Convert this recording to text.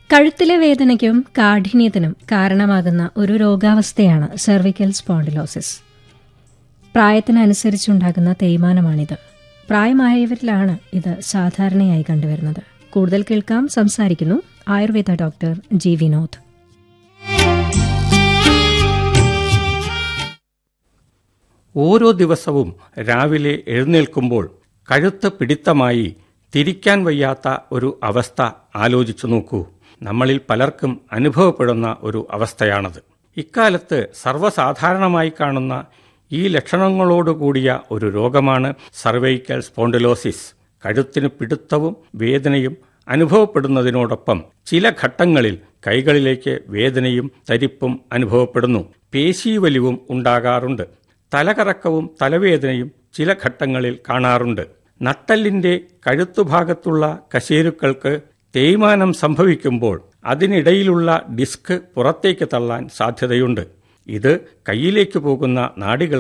കഴുത്തിലെ വേദനയ്ക്കും കാഠിന്യത്തിനും കാരണമാകുന്ന ഒരു രോഗാവസ്ഥയാണ് സെർവിക്കൽ സ്പോണ്ടിലോസിസ് പ്രായത്തിനനുസരിച്ചുണ്ടാകുന്ന തേയ്മാനമാണിത് പ്രായമായവരിലാണ് ഇത് സാധാരണയായി കണ്ടുവരുന്നത് കൂടുതൽ കേൾക്കാം സംസാരിക്കുന്നു ആയുർവേദ ഡോക്ടർ ജി വിനോദ് ഓരോ ദിവസവും രാവിലെ എഴുന്നേൽക്കുമ്പോൾ കഴുത്ത് പിടിത്തമായി തിരിക്കാൻ വയ്യാത്ത ഒരു അവസ്ഥ ആലോചിച്ചു നോക്കൂ നമ്മളിൽ പലർക്കും അനുഭവപ്പെടുന്ന ഒരു അവസ്ഥയാണത് ഇക്കാലത്ത് സർവ്വസാധാരണമായി കാണുന്ന ഈ ലക്ഷണങ്ങളോടുകൂടിയ ഒരു രോഗമാണ് സർവൈക്കൽ സ്പോണ്ടിലോസിസ് കഴുത്തിന് പിടുത്തവും വേദനയും അനുഭവപ്പെടുന്നതിനോടൊപ്പം ചില ഘട്ടങ്ങളിൽ കൈകളിലേക്ക് വേദനയും തരിപ്പും അനുഭവപ്പെടുന്നു പേശീവലിവും ഉണ്ടാകാറുണ്ട് തലകറക്കവും തലവേദനയും ചില ഘട്ടങ്ങളിൽ കാണാറുണ്ട് നട്ടലിന്റെ കഴുത്തുഭാഗത്തുള്ള കശേരുക്കൾക്ക് തേയ്മാനം സംഭവിക്കുമ്പോൾ അതിനിടയിലുള്ള ഡിസ്ക് പുറത്തേക്ക് തള്ളാൻ സാധ്യതയുണ്ട് ഇത് കയ്യിലേക്ക് പോകുന്ന നാഡികൾ